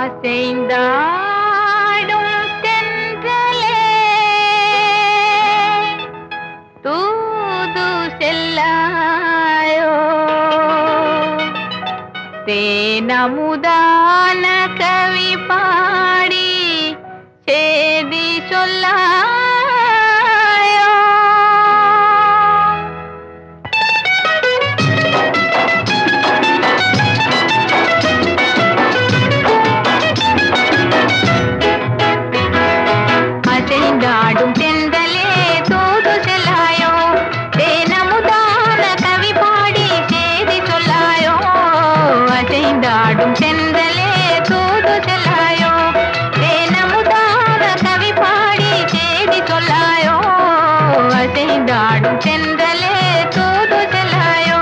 அசைந்தாடும் தென்றலே தூது செல்லாயோ தேனமுதான கவி பாடி சேதி சொல்லாயோ அசைந்தாடும் தென்றலே தூது செல்லாயோ தேனமுதான கவி பாடி சேதி சொல்லாயோ அசைந்தாடும் தென்றலே தூது செல்லாயோ தேனமுதான கவி பாடி சேதி சொல்லாயோ அசைந்தாடும் தென்றலே தூது செல்லாயோ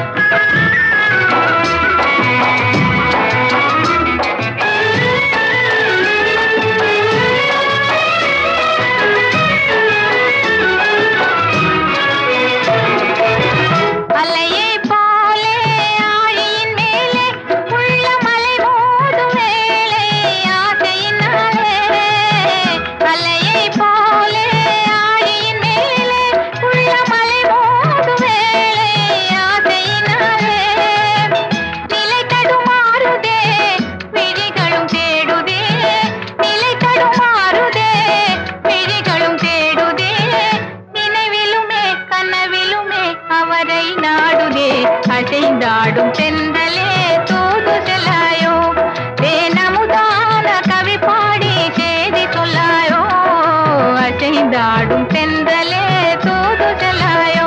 அலையை போலே ஆழியின் மேலே உள்ள மலை மோதும் வேளை ஆசையினாலே அலையை போலே ஆழியின் மேலே உள்ள மலை மோதும் வேளை ஆசையினாலே நிலை தடுமாறுதே விழிகளும் தேடுதே நிலை தடுமாறுதே விழிகளும் தேடுதே நினைவிலுமே கனவிலுமே அவரை நாடுதே அசைந்தாடும் செந்தலே தூது செல்லாயோ தேனமுதான கவி பாடி செய்தி சொல்லாயோ அசைந்தாடும் செந்தலே தூது செல்லாயோ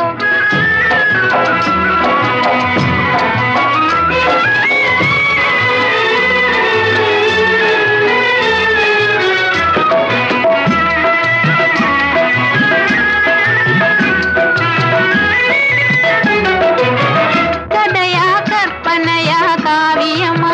கதையா கற்பனையா காவியமா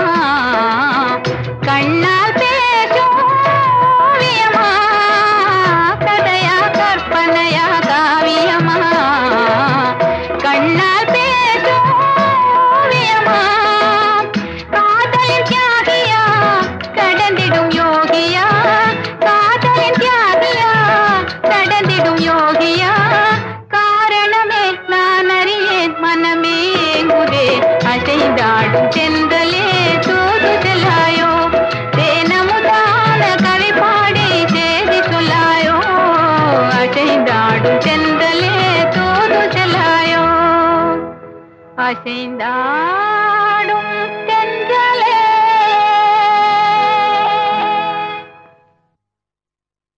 கண்ணால் பேசும் ஓவியமா கதையா கற்பனையா காவியமா கண்ணால் பேசும் ஓவியமா காதலின் தியாகியா கடந்திடும் யோகியா காதலின் தியாகியா கடந்திடும் யோகியா காரணமே நான் அறியேன் மனமே ஏங்குதே அசைந்தாடும் சென்றலே தூது செல்லாயோ தேனமுதான கவி பாடி சேதி சொல்லாயோ அசைந்தாடும் சென்றலே தூது செல்லாயோ அசைந்தா